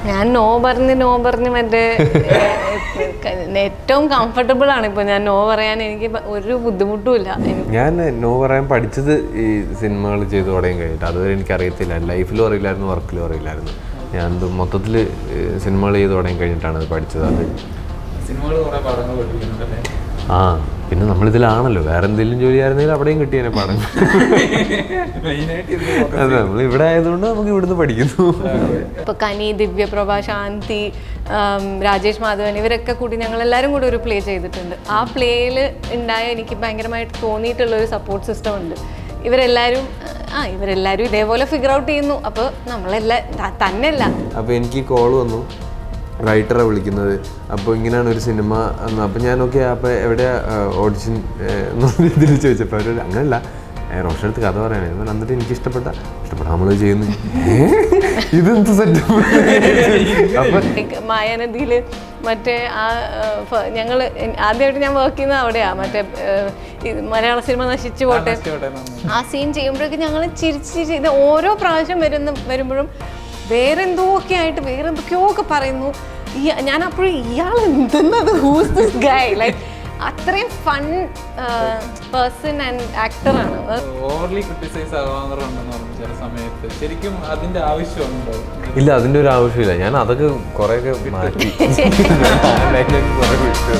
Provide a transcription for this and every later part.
ഞാൻ നോ പറഞ്ഞ് നോ പറഞ്ഞ് മറ്റേ ഏഹ്, ഏറ്റവും കംഫർട്ടബിൾ ആണ് ഇപ്പൊ ഞാൻ നോ പറയാൻ എനിക്ക് പ- ഒരു ബുദ്ധിമുട്ടുമില്ല എനിക്ക് ഞാൻ നോ പറയാൻ പഠിച്ചത് ഈ സിനിമകൾ ചെയ്തു തുടങ്ങി കഴിഞ്ഞിട്ട് അതുവരെ എനിക്കറിയത്തില്ല ലൈഫിലും അറിയില്ലായിരുന്നു വർക്കിലും അറിയില്ലായിരുന്നു ഞാൻ മൊത്തത്തിൽ സിനിമകൾ ചെയ്തു തുടങ്ങി കഴിഞ്ഞിട്ടാണ് അത് പഠിച്ചത് അത് സിനിമകൾ കുറെ പടങ്ങൾ പഠിപ്പിക്കുന്നുണ്ടല്ലേ ആ പിന്നെ നമ്മളിതിലാണല്ലോ വേറെ എന്തെങ്കിലും ജോലി ആയിരുന്നെങ്കിൽ അവിടെയും കിട്ടിയേനെ പാഠം മെയിനായിട്ട് ഇത് അതെ നമ്മൾ ഇവിടെ ആയതുകൊണ്ട് നമുക്ക് ഇവിടുന്ന് പഠിക്കുന്നു ഇപ്പൊ കനി ദിവ്യപ്രഭ ശാന്തി ആം, രാജേഷ് മാധവൻ ഇവരൊക്കെ കൂടി ഞങ്ങൾ എല്ലാവരും കൂടി ഒരു പ്ലേ ചെയ്തിട്ടുണ്ട് ആ പ്ലേയിൽ ഉണ്ടായ എനിക്ക് ഭയങ്കരമായിട്ട് തോന്നിയിട്ടുള്ള ഒരു സപ്പോർട്ട് സിസ്റ്റം ഉണ്ട് ഇവരെല്ലാവരും ആ ഇവരെല്ലാവരും ഇതേപോലെ ഫിഗർ ഔട്ട് ചെയ്യുന്നു അപ്പോൾ നമ്മളെല്ലാം ത- തന്നെയല്ല അപ്പോൾ എനിക്ക് കോൾ വന്നു റൈറ്ററെ വിളിക്കുന്നത് അപ്പോൾ ഇങ്ങനെയാണ് ഒരു സിനിമ എന്ന് അപ്പോൾ ഞാൻ ഓക്കെ അപ്പോൾ എവിടെയാ ഓഡിഷൻ എന്ന് പറഞ്ഞ ഇതിൽ ചോദിച്ചപ്പോൾ അവർ അങ്ങനെയല്ല റോഷൻ അടുത്ത് കഥ പറയാനേ ഞാൻ പറഞ്ഞു, എന്നിട്ട് എനിക്ക് ഇഷ്ടപ്പെട്ട ഇഷ്ടപ്പെട്ട നമ്മൾ ചെയ്യുന്നു ഏ? ഇതെന്ത് സെറ്റപ്പ് അപ്പം മായാനദിയിൽ മറ്റേ ആ ഞങ്ങൾ ആദ്യമായിട്ട് ഞാൻ വർക്ക് ചെയ്യുന്നത് അവിടെയാണ് മറ്റേ ഏഹ്, ഇത് മലയാള സിനിമ നശിച്ചു പോട്ടെ ആ സീൻ ചെയ്യുമ്പോഴേക്ക് ഞങ്ങൾ ചിരിച്ച് ചിരിച്ച് ഇത് ഓരോ പ്രാവശ്യം വരുന്ന വരുമ്പോഴും വേറെന്തോ ഒക്കെ ആയിട്ട് വേറെന്തൊക്കെയോ ഒക്കെ പറയുന്നു ഈ ഞാൻ അപ്പോഴും ഇയാൾ എന്തെന്നത് ഹൂസ് ദിസ് ഗൈ ലൈക്ക് അത്രയും ഫൺ പേഴ്സൺ ആൻഡ് ആക്ടറാണ് ഓവർലി ക്രിട്ടിസൈസ് ആവാറുണ്ടെന്ന് പറഞ്ഞു ചില സമയത്ത് ശരിക്കും അതിന്റെ ആവശ്യമുണ്ടോ ഇല്ല അതിൻ്റെ ഒരു ആവശ്യമില്ല ഞാൻ അതൊക്കെ കുറേയൊക്കെ മാറ്റി ലൈനൊക്കെ കുറേ വിട്ടു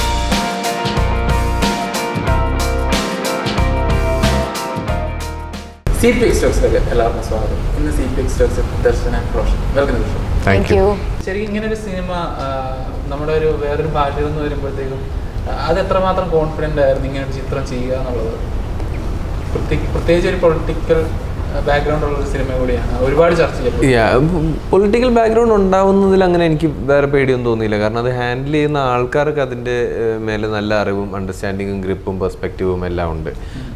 സി പി സ്റ്റോക്സിലേക്ക് എല്ലാവർക്കും സ്വാഗതം ഇന്ന് C P stocks Darshana Roshan welcome Darshan thank you ശരിക്കും ഇങ്ങനെ ഒരു സിനിമ ആ, നമ്മുടെ ഒരു വേറൊരു ഭാഷയിൽ നിന്ന് വരുമ്പോഴത്തേക്കും ആ, അത് എത്രമാത്രം കോൺഫിഡൻ്റ് ആയിരുന്നു ഇങ്ങനെ ഒരു ചിത്രം ചെയ്യുക എന്നുള്ളത് പ്രത്യേക പ്രത്യേകിച്ച് ഒരു പൊളിറ്റിക്കൽ ബാക്ക്ഗ്രൗണ്ട് ഉള്ള ഒരു സിനിമ കൂടിയാണ് ഒരുപാട് ചർച്ച ചെയ്യപ്പെട്ടു പൊളിറ്റിക്കൽ ബാക്ക്ഗ്രൗണ്ട് ഉണ്ടാവുന്നതിൽ അങ്ങനെ എനിക്ക് വേറെ പേടിയൊന്നും തോന്നിയില്ല കാരണം അത് ഹാൻഡിൽ ചെയ്യുന്ന ആൾക്കാർക്ക് അതിൻ്റെ ഏഹ്, മേലെ നല്ല അറിവും അണ്ടർസ്റ്റാൻഡിങ്ങും ഗ്രിപ്പും പെർസ്പെക്റ്റീവും എല്ലാം ഉണ്ട്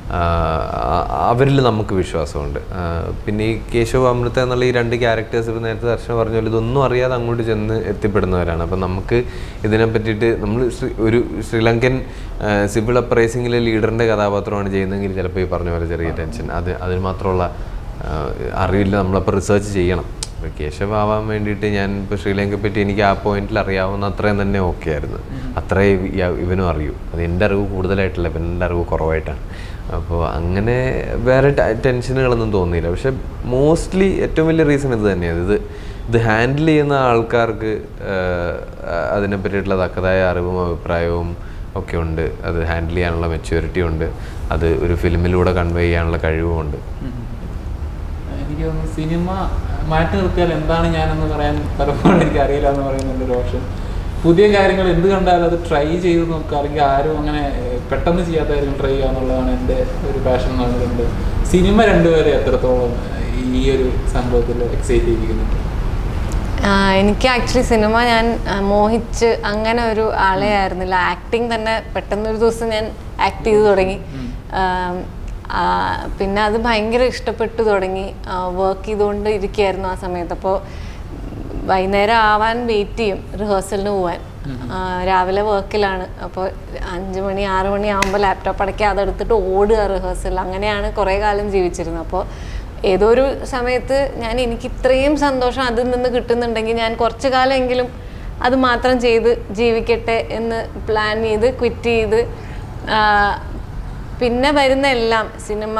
അവരിൽ നമുക്ക് വിശ്വാസമുണ്ട് ആ, പിന്നെ ഈ കേശവ അമൃത എന്നുള്ള ഈ രണ്ട് ക്യാരക്ടേഴ്സ് ഇപ്പോൾ നേരത്തെ ദർശനം പറഞ്ഞ പോലെ ഇതൊന്നും അറിയാതെ അങ്ങോട്ട് ചെന്ന് എത്തിപ്പെടുന്നവരാണ് അപ്പം നമുക്ക് ഇതിനെ പറ്റിയിട്ട് നമ്മൾ ശ്രീ- ഒരു ശ്രീലങ്കൻ സിവിൽ അപ്രൈസിങ്ങിലെ ലീഡറിൻ്റെ കഥാപാത്രമാണ് ചെയ്യുന്നതെങ്കിൽ ചിലപ്പോൾ ഈ പറഞ്ഞ പോലെ ചെറിയ ടെൻഷൻ അത് അതിന് മാത്രമുള്ള ആഹ് അറിവില്ല നമ്മളപ്പോൾ റിസർച്ച് ചെയ്യണം ഇപ്പോൾ കേശവാവാൻ വേണ്ടിയിട്ട് ഞാൻ ഇപ്പോൾ ശ്രീലങ്കയെ പറ്റി എനിക്ക് ആ പോയിന്റിൽ അറിയാവുന്ന അത്രയും തന്നെ ഓക്കെ ആയിരുന്നു അത്രേ ഇയ- ഇവനും അറിയൂ അത് എൻ്റെ അറിവ് കൂടുതലായിട്ടല്ല ഇപ്പം എൻ്റെ അറിവ് കുറവായിട്ടാണ് അപ്പോൾ അങ്ങനെ വേറെ ടെ- ടെൻഷനുകളൊന്നും തോന്നിയില്ല പക്ഷെ മോസ്റ്റ്ലി ഏറ്റവും വലിയ റീസൺ ഇത് തന്നെയാണ് ഇത് ഇത് ഹാൻഡിൽ ചെയ്യുന്ന ആൾക്കാർക്ക് ആഹ് അതിനെ പറ്റിയിട്ടുള്ള തക്കതായ അറിവും അഭിപ്രായവും ഒക്കെ ഉണ്ട് അത് ഹാൻഡിൽ ചെയ്യാനുള്ള മെച്യൂരിറ്റി ഉണ്ട് അത് ഒരു ഫിലിമിലൂടെ കൺവേ ചെയ്യാനുള്ള കഴിവുമുണ്ട് എനിക്ക് തോന്നുന്നു സിനിമ മാറ്റി നിർത്തിയാൽ എന്താണ് ഞാനെന്ന് പറയാൻ പലപ്പോഴും എനിക്ക് അറിയില്ല എന്ന് പറയുന്നുണ്ട് ഒരു ഓപ്ഷൻ പുതിയ കാര്യങ്ങൾ എന്ത് കണ്ടാലും അത് ട്രൈ ചെയ്ത് നോക്കുക അല്ലെങ്കിൽ ആരും അങ്ങനെ ഏഹ്, പെട്ടെന്ന് ചെയ്യാത്ത കാര്യം ട്രൈ ചെയ്യുക എന്നുള്ളതാണ് എൻ്റെ ഒരു പാഷൻ എന്ന് പറയുന്നത് സിനിമ രണ്ടുപേരെ എത്രത്തോളം ഏഹ്, ഈ ഒരു സംഭവത്തിൽ എക്സൈറ്റ് ചെയ്തിരിക്കുന്നുണ്ട് ആ, എനിക്ക് ആക്ച്വലി സിനിമ ഞാൻ ആ, മോഹിച്ച് അങ്ങനെ ഒരു ആളെ ആയിരുന്നില്ല ആക്ടിങ് തന്നെ പെട്ടെന്ന് ഒരു ദിവസം ഞാൻ ആക്ട് ചെയ്ത് തുടങ്ങി ആം, ആ, പിന്നെ അത് ഭയങ്കര ഇഷ്ടപ്പെട്ടു തുടങ്ങി വർക്ക് ചെയ്തുകൊണ്ട് ഇരിക്കുകയായിരുന്നു ആ സമയത്ത് അപ്പോൾ വൈകുന്നേരം ആവാൻ വെയിറ്റ് ചെയ്യും റിഹേഴ്സലിന് പോവാൻ ആ, രാവിലെ വർക്കിലാണ് അപ്പോൾ അഞ്ച് മണി ആറ് മണി ആകുമ്പോൾ ലാപ്ടോപ്പ് അടയ്ക്കുക അതെടുത്തിട്ട് ഓടുക റിഹേഴ്സൽ അങ്ങനെയാണ് കുറേ കാലം ജീവിച്ചിരുന്നത് അപ്പോൾ ഏതോ ഒരു സമയത്ത് ഞാൻ എനിക്ക് ഇത്രയും സന്തോഷം അതിൽ നിന്ന് കിട്ടുന്നുണ്ടെങ്കിൽ ഞാൻ കുറച്ച് കാലമെങ്കിലും അത് മാത്രം ചെയ്ത് ജീവിക്കട്ടെ എന്ന് പ്ലാൻ ചെയ്ത് ക്വിറ്റ് ചെയ്ത് ആ, പിന്നെ വരുന്ന എല്ലാം സിനിമ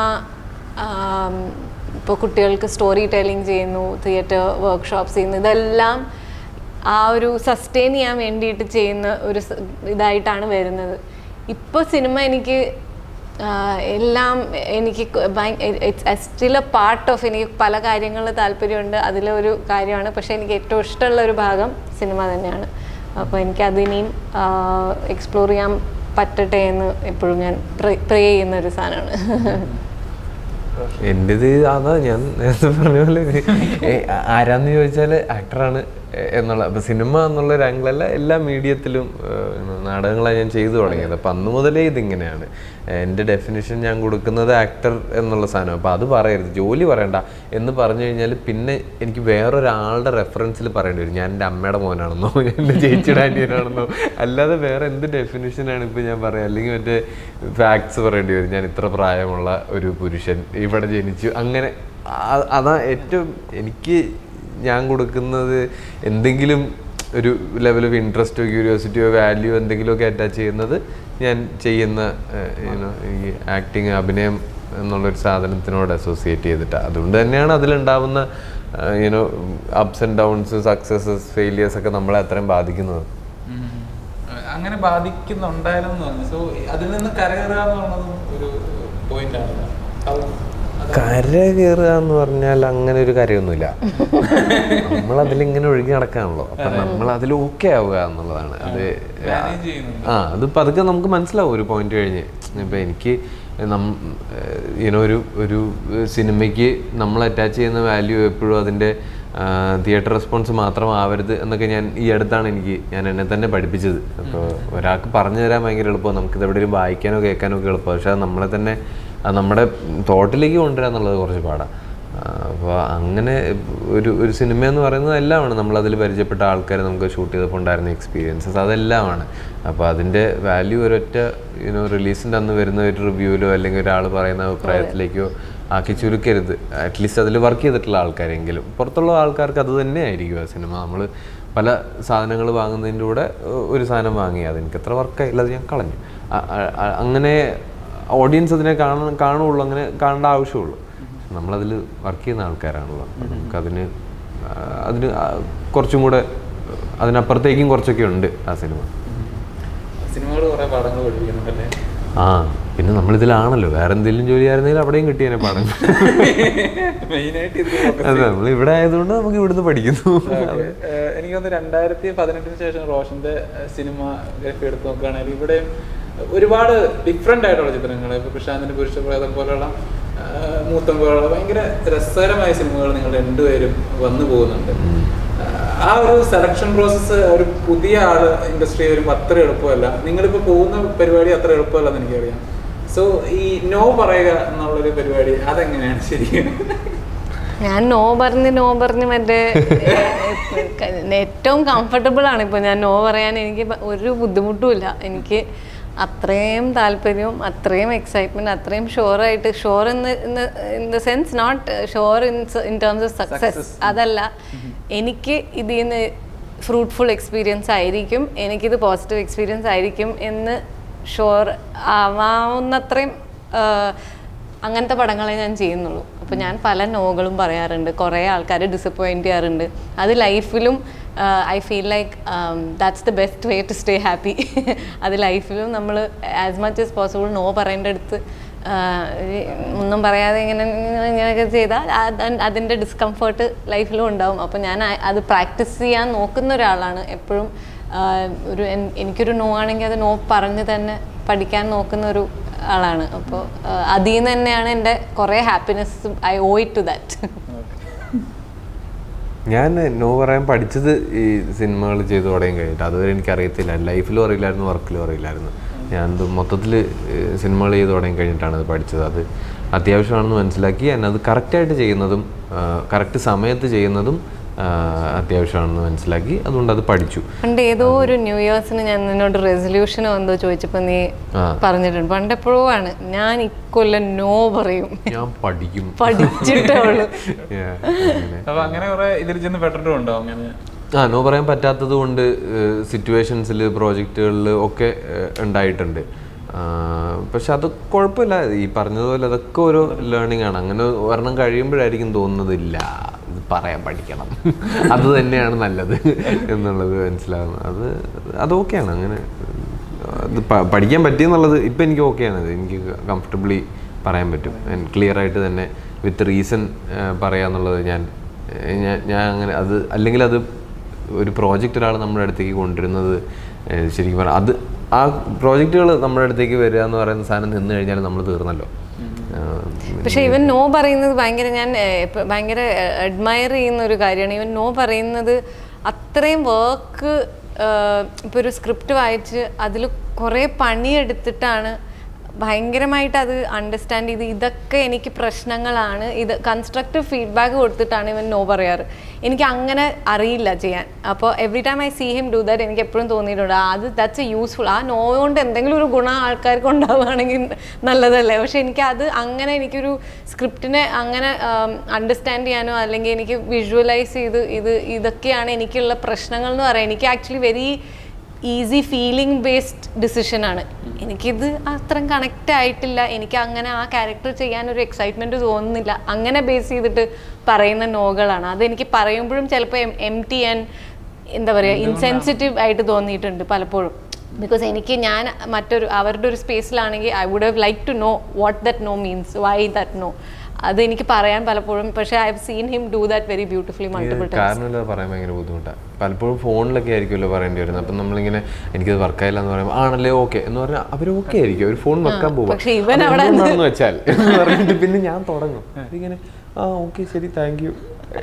ഇപ്പോൾ കുട്ടികൾക്ക് സ്റ്റോറി ടെല്ലിംഗ് ചെയ്യുന്നു തിയേറ്റർ വർക്ക്ഷോപ്സ് ചെയ്യുന്നു ഇതെല്ലാം ആ ഒരു സസ്റ്റെയിൻ ചെയ്യാൻ വേണ്ടിയിട്ട് ചെയ്യുന്ന ഒരു സ- ഇതായിട്ടാണ് വരുന്നത് ഇപ്പോൾ സിനിമ എനിക്ക് ആ, എല്ലാം എനിക്ക് സ്റ്റിൽ എ പാർട്ട് ഓഫ് എനിക്ക് പല കാര്യങ്ങളിൽ താല്പര്യമുണ്ട് അതിലൊരു കാര്യമാണ് പക്ഷേ എനിക്ക് ഏറ്റവും ഇഷ്ടമുള്ള ഒരു ഭാഗം സിനിമ തന്നെയാണ് അപ്പോൾ എനിക്ക് അതിനെയും എക്സ്പ്ലോർ ചെയ്യാൻ പറ്റട്ടെ എന്ന് എപ്പോഴും ഞാൻ പ്രേ ചെയ്യുന്ന ഒരു സാധനമാണ് എൻ്റെത് അതാ ഞാൻ നേരത്തെ പറഞ്ഞ പോലെ ഏ, ആരാന്ന് ചോദിച്ചാൽ ആക്ടറാണ് എന്നുള്ള അപ്പം സിനിമ എന്നുള്ള ഒരു ആംഗിളല്ല എല്ലാ മീഡിയത്തിലും നാടകങ്ങളാണ് ഞാൻ ചെയ്തു തുടങ്ങിയത് അപ്പം അന്ന് മുതലേ ഇതിങ്ങനെയാണ് എൻ്റെ ഡെഫിനിഷൻ ഞാൻ കൊടുക്കുന്നത് ആക്ടർ എന്നുള്ള സാധനം അപ്പോൾ അത് പറയരുത് ജോലി പറയണ്ട എന്ന് പറഞ്ഞു കഴിഞ്ഞാൽ പിന്നെ എനിക്ക് വേറൊരാളുടെ റെഫറൻസിൽ പറയേണ്ടി വരും ഞാൻ എൻ്റെ അമ്മയുടെ മോനാണെന്നോ എൻ്റെ ചേച്ചിയുടെ ആൻറ്റിയനാണെന്നോ അല്ലാതെ വേറെ എന്ത് ഡെഫിനിഷനാണ് ഇപ്പോൾ ഞാൻ പറയാം അല്ലെങ്കിൽ മറ്റേ ഫാക്ട്സ് പറയേണ്ടി വരും ഞാൻ ഇത്ര പ്രായമുള്ള ഒരു പുരുഷൻ ഇവിടെ ജനിച്ചു അങ്ങനെ ആ- അതാ ഏറ്റവും എനിക്ക് ഞാൻ കൊടുക്കുന്നത് എന്തെങ്കിലും ഒരു ലെവൽ ഓഫ് ഇൻട്രസ്റ്റോ ക്യൂരിയോസിറ്റിയോ വാല്യൂ എന്തെങ്കിലുമൊക്കെ അറ്റാച്ച് ചെയ്യുന്നത് ഞാൻ ചെയ്യുന്ന യുനോ ഈ ആക്ടിങ് അഭിനയം എന്നുള്ളൊരു സാധനത്തിനോട് അസോസിയേറ്റ് ചെയ്തിട്ട് അതുകൊണ്ട് തന്നെയാണ് അതിലുണ്ടാവുന്ന you know ups and downs successes failures ഒക്കെ നമ്മളെ അത്രയും ബാധിക്കുന്നത് ഉം. അങ്ങനെ ബാധിക്കുന്നുണ്ടായിരുന്നു എന്ന് പറഞ്ഞു സോ അതിൽ നിന്ന് കരകയറുക എന്ന് പറയുന്നതും ഒരു പോയിന്റ് ആണ് അത് അത് കര കയറുക എന്ന് പറഞ്ഞാൽ അങ്ങനെ ഒരു കാര്യമൊന്നുമില്ല നമ്മൾ അതിലിങ്ങനെ ഒഴുകി നടക്കാണല്ലോ അപ്പൊ നമ്മൾ അതിൽ ഓക്കെ ആവുക എന്നുള്ളതാണ് അത് manage ചെയ്യുന്നുണ്ട്. ആ അത് പതുക്കെ നമുക്ക് മനസ്സിലാവും ഒരു പോയിന്റ് കഴിഞ്ഞ് ഇപ്പൊ എനിക്ക് യുനോ ഒരു ഒരു സിനിമയ്ക്ക് നമ്മൾ അറ്റാച്ച് ചെയ്യുന്ന വാല്യൂ എപ്പോഴും അതിന്റെ തിയേറ്റർ റെസ്പോൺസ് മാത്രമാവരുത് എന്നൊക്കെ ഞാൻ ഈ അടുത്താണ് എനിക്ക് ഞാൻ എന്നെ തന്നെ പഠിപ്പിച്ചത് അപ്പോൾ ഒരാൾക്ക് പറഞ്ഞു തരാൻ ഭയങ്കര എളുപ്പമാണ് നമുക്കിത് എവിടെയും വായിക്കാനോ കേൾക്കാനോ ഒക്കെ എളുപ്പമാണ് പക്ഷെ അത് നമ്മളെ തന്നെ അത് നമ്മുടെ തോട്ടിലേക്ക് കൊണ്ടുവരിക എന്നുള്ളത് കുറച്ച് പാടാണ് അപ്പോൾ അങ്ങനെ ഒരു ഒരു സിനിമ എന്ന് പറയുന്നത് എല്ലാമാണ് നമ്മളതിൽ പരിചയപ്പെട്ട ആൾക്കാർ നമുക്ക് ഷൂട്ട് ചെയ്തപ്പോൾ ഉണ്ടായിരുന്ന എക്സ്പീരിയൻസസ് അതെല്ലാമാണ് അപ്പോൾ അതിൻ്റെ വാല്യൂ ഒരൊറ്റ യുനോ റിലീസിൻ്റെ അന്ന് വരുന്ന ഒരു റിവ്യൂവിലോ അല്ലെങ്കിൽ ഒരാൾ പറയുന്ന അഭിപ്രായത്തിലേക്കോ ആക്കി ചുരുക്കരുത് അറ്റ്ലീസ്റ്റ് അതിൽ വർക്ക് ചെയ്തിട്ടുള്ള ആൾക്കാരെങ്കിലും പുറത്തുള്ള ആൾക്കാർക്ക് അത് തന്നെ ആയിരിക്കും ആ സിനിമ നമ്മൾ പല സാധനങ്ങൾ വാങ്ങുന്നതിൻ്റെ കൂടെ ഏഹ്, ഒരു സാധനം വാങ്ങി അതെനിക്ക് എത്ര വർക്കായില്ല അത് ഞാൻ കളഞ്ഞു അ- അ- അ- അങ്ങനെ ഓഡിയൻസ് അതിനെ കാണാൻ കാണുള്ളൂ അങ്ങനെ കാണേണ്ട ആവശ്യമുള്ളൂ നമ്മളതിൽ വർക്ക് ചെയ്യുന്ന ആൾക്കാരാണല്ലോ അപ്പോൾ നമുക്കതിന് ആ, അതിന് ആ, കുറച്ചും കൂടെ അതിനപ്പുറത്തേക്കും കുറച്ചൊക്കെ ഉണ്ട് ആ സിനിമ സിനിമകൾ കുറെ പാഠങ്ങൾ പഠിപ്പിക്കുന്നുണ്ടല്ലേ ആ പിന്നെ നമ്മളിതിലാണല്ലോ വേറെ എന്തെങ്കിലും ജോലി ആയിരുന്നെങ്കിൽ അവിടെയും കിട്ടിയേനെ പാഠം മെയിനായിട്ട് ഇത് അതെ നമ്മൾ ഇവിടെ ആയതുകൊണ്ട് നമുക്ക് ഇവിടുന്ന് പഠിക്കുന്നു Okay. ഏഹ് എനിക്ക് തോന്നുന്നു രണ്ടായിരത്തി പതിനെട്ടിന് ശേഷം റോഷന്റെ സിനിമാഗ്രഫി എടുത്ത് നോക്കുകയാണെങ്കിൽ ഇവിടെ ഒരുപാട് ഡിഫറെൻ്റ് ആയിട്ടുള്ള ചിത്രങ്ങൾ ഇപ്പോൾ പ്രശാന്തിന്റെ പുരുഷപ്രേതം പോലുള്ള ഏഹ് മൂത്തം പോലുള്ള ഭയങ്കര രസകരമായ സിനിമകൾ നിങ്ങൾ രണ്ടുപേരും വന്നു പോകുന്നുണ്ട് ഏഹ് ആ ഒരു സെലക്ഷൻ പ്രോസസ്സ് ഒരു പുതിയ ആള് ഇൻഡസ്ട്രി വരുമ്പോൾ അത്ര എളുപ്പമല്ല നിങ്ങളിപ്പോൾ പോകുന്ന പരിപാടി അത്ര എളുപ്പമല്ലെന്ന് എനിക്കറിയാം സോ ഈ നോ പറയുക എന്നുള്ളൊരു പരിപാടി അതെങ്ങനെയാണ് ശരിക്കും ഞാൻ നോ പറഞ്ഞ് നോ പറഞ്ഞ് മറ്റേ ഏഹ്, ഏറ്റവും കംഫർട്ടബിൾ ആണ് ഇപ്പോൾ ഞാൻ നോ പറയാൻ എനിക്ക് ബ- ഒരു ബുദ്ധിമുട്ടുമില്ല എനിക്ക് അത്രയും താല്പര്യവും അത്രയും എക്സൈറ്റ്മെന്റ് അത്രയും ഷുവറായിട്ട് sure in in the sense not sure in in terms of success അതല്ല എനിക്ക് ഇതിൽ നിന്ന് ഫ്രൂട്ട്ഫുൾ എക്സ്പീരിയൻസ് ആയിരിക്കും എനിക്കിത് പോസിറ്റീവ് എക്സ്പീരിയൻസ് ആയിരിക്കും എന്ന് ഷുവർ ആവാവുന്നത്രയും ആഹ്, അങ്ങനത്തെ പടങ്ങളെ ഞാൻ ചെയ്യുന്നുള്ളൂ അപ്പോൾ ഞാൻ പല നോകളും പറയാറുണ്ട് കുറേ ആൾക്കാർ ഡിസപ്പോയിൻറ്റ് ചെയ്യാറുണ്ട് അത് ലൈഫിലും I feel like that's the best way to stay happy അത് ലൈഫിലും നമ്മൾ as much as possible no പറയേണ്ട അടുത്ത് ഒന്നും പറയാതെ ഇങ്ങനെ ഇങ്ങനെയൊക്കെ ചെയ്താൽ അതിൻ്റെ ഡിസ്കംഫേർട്ട് ലൈഫിലും ഉണ്ടാവും അപ്പോൾ ഞാൻ ആ- അത് പ്രാക്ടീസ് ചെയ്യാൻ നോക്കുന്ന ഒരാളാണ് എപ്പോഴും ആഹ് ഒരു എൻ- എനിക്കൊരു നോ ആണെങ്കിൽ അത് നോ പറഞ്ഞ് തന്നെ പഠിക്കാൻ നോക്കുന്ന ഒരു ആളാണ് അപ്പോൾ അതിൽ നിന്ന് തന്നെയാണ് എൻ്റെ കുറേ happiness I owe it to that ഞാൻ നോ പറയാൻ പഠിച്ചത് ഈ സിനിമകൾ ചെയ്തു തുടങ്ങി കഴിഞ്ഞിട്ട് അതുവരെ എനിക്ക് അറിയത്തില്ല ലൈഫിലും അറിയില്ലായിരുന്നു വർക്കിലും അറിയില്ലായിരുന്നു ഞാൻ ഇത് മൊത്തത്തിൽ സിനിമകൾ ചെയ്തു തുടങ്ങി കഴിഞ്ഞിട്ടാണ് അത് പഠിച്ചത് അത് അത്യാവശ്യമാണെന്ന് മനസ്സിലാക്കി ഞാൻ അത് കറക്റ്റായിട്ട് ചെയ്യുന്നതും കറക്റ്റ് സമയത്ത് ചെയ്യുന്നതും ആ, അത്യാവശ്യമാണെന്ന് മനസ്സിലാക്കി അതുകൊണ്ട് അത് പഠിച്ചു പണ്ട് ഏതോ ഒരു ന്യൂ ഇയേഴ്സിന് ഞാൻ നിന്നോട് റെസൊല്യൂഷനോ എന്തോ ചോദിച്ചപ്പോൾ നീ ആ. പറഞ്ഞിട്ടുണ്ട് പണ്ട് എപ്പോഴോ ആണ് ഞാൻ ഇക്കൊല്ലം നോ പറയും ഞാൻ പഠിക്കും പഠിച്ചിട്ടേ ഉള്ളൂ Yeah, അങ്ങനെ. അപ്പൊ അങ്ങനെ കുറെ ഇതിൽ ചെന്ന് പെട്ടിട്ടുണ്ടോ അങ്ങനെ ആ നോ പറയാൻ പറ്റാത്തത് കൊണ്ട് സിറ്റുവേഷൻസിൽ പ്രോജക്റ്റുകളിൽ ഒക്കെ ഏഹ്, ഉണ്ടായിട്ടുണ്ട് ആ, പക്ഷെ അത് കുഴപ്പമില്ല ഈ പറഞ്ഞതുപോലെ അതൊക്കെ ഒരു ലേണിംഗ് ആണ് അങ്ങനെ ഒരെണ്ണം കഴിയുമ്പോഴായിരിക്കും തോന്നുന്നത് ഇല്ല ഇത് പറയാൻ പഠിക്കണം അത് തന്നെയാണ് നല്ലത് എന്നുള്ളത് മനസ്സിലാവുന്നത് അത് അത് ഓക്കെയാണ് അങ്ങനെ അത് പ- പഠിക്കാൻ പറ്റിയെന്നുള്ളത് ഇപ്പം എനിക്ക് ഓക്കെയാണ് ഇത് എനിക്ക് കംഫർട്ടബിളി പറയാൻ പറ്റും ക്ലിയർ ആയിട്ട് തന്നെ വിത്ത് റീസൺ പറയാന്നുള്ളത് ഞാൻ ഏഹ് ഞാൻ ഞാൻ അങ്ങനെ അത് അല്ലെങ്കിൽ അത് ഒരു പ്രോജക്റ്റ് ഒരാൾ നമ്മുടെ അടുത്തേക്ക് കൊണ്ടുവരുന്നത് ഏഹ് ശരിക്കും പറഞ്ഞാൽ അത് ആ പ്രോജക്റ്റുകൾ നമ്മുടെ അടുത്തേക്ക് വരിക എന്ന് പറയുന്ന സാധനം നിന്ന് കഴിഞ്ഞാൽ നമ്മൾ തീർന്നല്ലോ ആഹ് പക്ഷെ ഇവൻ നോ പറയുന്നത് ഭയങ്കര ഞാൻ ഏഹ്, ഇപ്പൊ ഭയങ്കര അഡ്മയർ ചെയ്യുന്ന ഒരു കാര്യമാണ് ഇവൻ നോ പറയുന്നത് അത്രയും വർക്ക് ഇപ്പോൾ ഒരു സ്ക്രിപ്റ്റ് വായിച്ച് അതിൽ കുറേ പണിയെടുത്തിട്ടാണ് ഭയങ്കരമായിട്ട് അത് അണ്ടർസ്റ്റാൻഡ് ചെയ്ത് ഇതൊക്കെ എനിക്ക് പ്രശ്നങ്ങളാണ് ഇത് കൺസ്ട്രക്റ്റീവ് ഫീഡ്ബാക്ക് കൊടുത്തിട്ടാണ് ഇവൻ നോ പറയാറ് എനിക്ക് അങ്ങനെ അറിയില്ല ചെയ്യാൻ അപ്പോൾ every time I see him do that എനിക്ക് എപ്പോഴും തോന്നിയിട്ടുണ്ട് ആ, അത് ദാറ്റ്സ് എ യൂസ്ഫുൾ ആ നോ കൊണ്ട് എന്തെങ്കിലും ഒരു ഗുണം ആൾക്കാർക്ക് ഉണ്ടാവുകയാണെങ്കിൽ നല്ലതല്ലേ പക്ഷെ എനിക്ക് അത് അങ്ങനെ എനിക്കൊരു സ്ക്രിപ്റ്റിനെ അങ്ങനെ അണ്ടർസ്റ്റാൻഡ് ചെയ്യാനോ അല്ലെങ്കിൽ എനിക്ക് വിഷ്വലൈസ് ചെയ്ത് ഇത് ഇതൊക്കെയാണ് എനിക്കുള്ള പ്രശ്നങ്ങൾ എന്ന് പറയാം എനിക്ക് actually very easy feeling based ഡിസിഷനാണ് എനിക്കിത് അത്രയും കണക്റ്റ് ആയിട്ടില്ല എനിക്ക് അങ്ങനെ ആ ക്യാരക്ടർ ചെയ്യാൻ ഒരു എക്സൈറ്റ്മെൻറ്റ് തോന്നുന്നില്ല അങ്ങനെ ബേസ് ചെയ്തിട്ട് പറയുന്ന നോകളാണ് അതെനിക്ക് പറയുമ്പോഴും ചിലപ്പോൾ എം ടി ആൻഡ് എന്താ പറയുക ഇൻസെൻസിറ്റീവ് ആയിട്ട് തോന്നിയിട്ടുണ്ട് പലപ്പോഴും ബിക്കോസ് എനിക്ക് ഞാൻ മറ്റൊരു അവരുടെ ഒരു സ്പേസിലാണെങ്കിൽ I would have like to know what that no means why that no അത് എനിക്ക് പറയാൻ പലപ്പോഴും പക്ഷേ I have seen him do that very beautifully multiple times കാരണമില്ലാതെ പറയാൻ ഭയങ്കര ബുദ്ധിമുട്ടാണ് പലപ്പോഴും ഫോണിലൊക്കെ ആയിരിക്കുമല്ലോ പറയേണ്ടി വരുന്നത് അപ്പം നമ്മളിങ്ങനെ എനിക്കത് വർക്കായില്ല എന്ന് പറയുമ്പോൾ ആണല്ലേ ഓക്കെ എന്ന് പറഞ്ഞാൽ അവർ ഓക്കെ ആയിരിക്കും അവർ ഫോൺ വെക്കാൻ പോകും പക്ഷേ ഇവൻ അവിടെ എന്തുകൊണ്ടാണെന്ന് വെച്ചാൽ എന്ന് പറഞ്ഞിട്ട് പിന്നെ ഞാൻ തുടങ്ങും ഇങ്ങനെ ആ ഓക്കെ ശരി താങ്ക് യു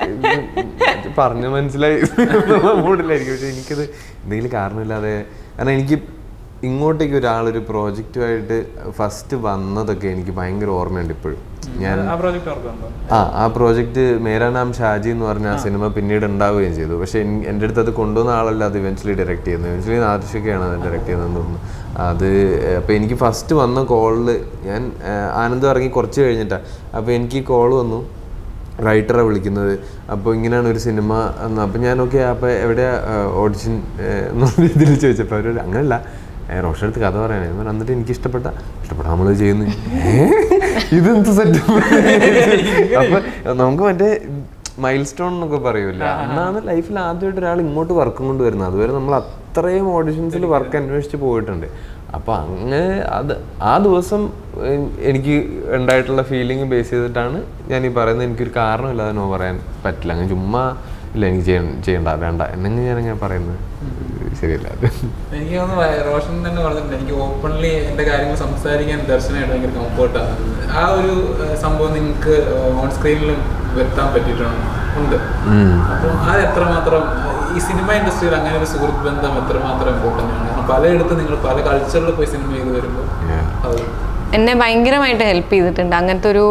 പറഞ്ഞ മനസ്സിലായി മൂഡിലായിരിക്കും പക്ഷെ എനിക്കത് എന്തെങ്കിലും കാരണമില്ലാതെ കാരണം എനിക്ക് ഇങ്ങോട്ടേക്ക് ഒരാളൊരു പ്രോജക്റ്റുമായിട്ട് ഫസ്റ്റ് വന്നതൊക്കെ എനിക്ക് ഭയങ്കര ഓർമ്മയുണ്ട് ഇപ്പോഴും ഞാൻ ആ പ്രോജക്റ്റ് ഓർക്കുന്നുണ്ടോ ആ ആ പ്രോജക്റ്റ് മേരാ നാം ഷാജി എന്ന് പറഞ്ഞ ആ സിനിമ പിന്നീട് ഉണ്ടാവുകയും ചെയ്തു പക്ഷെ എൻ- എൻ്റെ അടുത്ത് അത് കൊണ്ടുവന്ന ആളല്ല അത് ഇവൻച്വലി ഡയറക്റ്റ് ചെയ്യുന്നത് ഇവൻച്വലി നാദൃശൊക്കെയാണ് അത് ഡയറക്റ്റ് ചെയ്യുന്നതെന്ന് തോന്നുന്നു അത് അപ്പോൾ എനിക്ക് ഫസ്റ്റ് വന്ന കോളിൽ ഞാൻ ആ, ആനന്ദ് ഇറങ്ങി കുറച്ച് കഴിഞ്ഞിട്ടാണ് അപ്പോൾ എനിക്ക് കോൾ വന്നു റൈറ്ററെ വിളിക്കുന്നത് അപ്പോൾ ഇങ്ങനെയാണ് ഒരു സിനിമ എന്ന് അപ്പോൾ ഞാൻ ഓക്കെ അപ്പോൾ എവിടെയാ ഓഡിഷൻ എന്നുള്ള രീതിയിൽ ചോദിച്ചപ്പോൾ അവർ അങ്ങനെയല്ല ഏ, റോഷൻ അടുത്ത് കഥ പറയാനേ ഞാൻ പറഞ്ഞു, എന്നിട്ട് എനിക്ക് ഇഷ്ടപ്പെട്ട ഇഷ്ടപ്പെട്ട നമ്മൾ ചെയ്യുന്നു ഏ? ഇതെന്ത് സെറ്റപ്പ് അപ്പൊ നമുക്ക് മറ്റേ മൈൽ സ്റ്റോൺ എന്നൊക്കെ പറയൂല അന്നാണ് ലൈഫിൽ ആദ്യമായിട്ട് ഒരാൾ ഇങ്ങോട്ട് വർക്കും കൊണ്ട് വരുന്നത് അതുവരെ നമ്മൾ അത്രയും ഓഡിഷൻസിൽ വർക്ക് അന്വേഷിച്ച് പോയിട്ടുണ്ട് അപ്പൊ അങ്ങനെ അത് ആ ദിവസം എ- എനിക്ക് ഉണ്ടായിട്ടുള്ള ഫീലിംഗ് ബേസ് ചെയ്തിട്ടാണ് ഞാൻ ഈ പറയുന്നത് എനിക്കൊരു കാരണമില്ലാതെ നോ പറയാൻ പറ്റില്ല അങ്ങനെ ചുമ്മാ ഇല്ല എനിക്ക് ചെയ്യ ചെയ്യണ്ട വേണ്ട എന്നെങ്കിൽ ഞാനങ്ങനെ പറയുന്നത് ശരിയല്ല അത് എനിക്ക് തോന്നുന്നു വ- റോഷൻ തന്നെ പറഞ്ഞിട്ടുണ്ട് എനിക്ക് ഓപ്പൺലി എന്റെ കാര്യങ്ങൾ സംസാരിക്കാൻ ദർശനമായിട്ട് ഭയങ്കര കംഫർട്ടാണ് ആ ഒരു ഏഹ്, സംഭവം നിങ്ങൾക്ക് ഓൺ സ്ക്രീനിലും വരുത്താൻ പറ്റിയിട്ടുണ്ട് ഉണ്ട് അപ്പം അത് എത്രമാത്രം ഈ സിനിമ ഇൻഡസ്ട്രിയിൽ അങ്ങനെ ഒരു സുഹൃത്ത് ബന്ധം എത്രമാത്രം ഇമ്പോർട്ടൻ്റ് ആണ് കാരണം പലയിടത്തും നിങ്ങൾ പല കൾച്ചറിൽ പോയി സിനിമ ചെയ്ത് വരുമ്പോൾ Yeah. അത് എന്നെ ഭയങ്കരമായിട്ട് ഹെൽപ്പ് ചെയ്തിട്ടുണ്ട് അങ്ങനത്തെ ഒരു